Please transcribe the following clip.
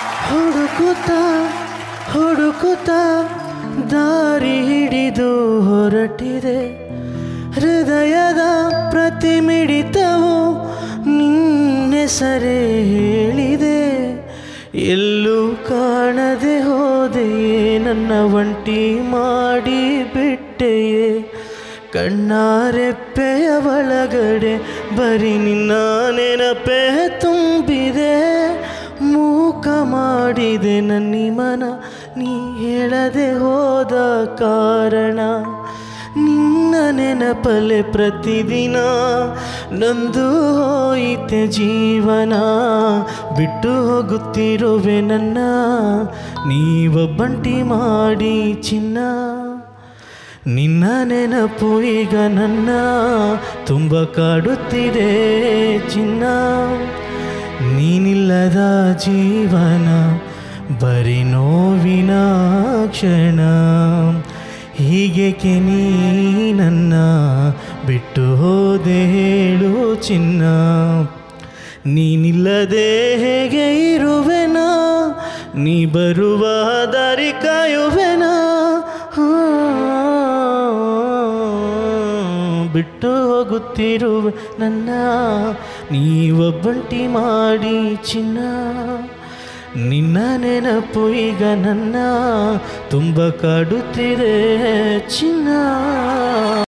ಹುಡುಕುತ್ತ ಹುಡುಕುತ್ತ ದಾರಿ ಹಿಡಿದು ಹೊರಟಿದೆ ಹೃದಯದ ಪ್ರತಿ ಮಿಡಿತವು ನಿನ್ನೆಸರೇ ಹೇಳಿದೆ ಎಲ್ಲೂ ಕಾಣದೆ ಹೋದೆಯೇ ನನ್ನ ಒಂಟಿ ಮಾಡಿ ಬಿಟ್ಟೆಯೇ ಕಣ್ಣಾರೆಪ್ಪೆಯ ಒಳಗಡೆ ಬರೀ ನಿನ್ನ ನೆನಪೆ ತುಂಬಿದೆ ಮೂಕ ಮಾಡಿದೆ ನನ್ನಿ ಮನ ನೀ ಹೇಳದೆ ಹೋದ ಕಾರಣ ನಿನ್ನ ನೆನಪಲೆ ಪ್ರತಿದಿನ ನೊಂದು ಹೋಯಿತೆ ಜೀವನ ಬಿಟ್ಟು ಹೋಗುತ್ತಿರುವೆ ನನ್ನ ನೀವೊಬ್ಬಂಟಿ ಮಾಡಿ ಚಿನ್ನ ನಿನ್ನ ನೆನಪು ಈಗ ನನ್ನ ತುಂಬ ಕಾಡುತ್ತಿದೆ ಚಿನ್ನ ನೀನಿಲ್ಲದ ಜೀವನ ಬರೀ ನೋವಿನ ಕ್ಷಣ ಹೀಗೇಕೆ ನೀ ನನ್ನ ಬಿಟ್ಟು ಹೋದೆ ಹೇಳು ಚಿನ್ನ ನೀನಿಲ್ಲದೆ ಹೇಗೆ ಇರುವೆನಾ ನೀ ಬರುವ ದಾರಿ ಕಾಯುವೆನಾ ಹಾ, ಬಿಟ್ಟು ಹೋಗುತ್ತಿರುವೆ ನನ್ನ ನೀವೊಬ್ಬಂಟಿ ಮಾಡಿ ಚಿನ್ನ ನಿನ್ನ ನೆನಪು ಈಗ ನನ್ನ ತುಂಬ ಕಾಡುತ್ತಿದೆ ಚಿನ್ನ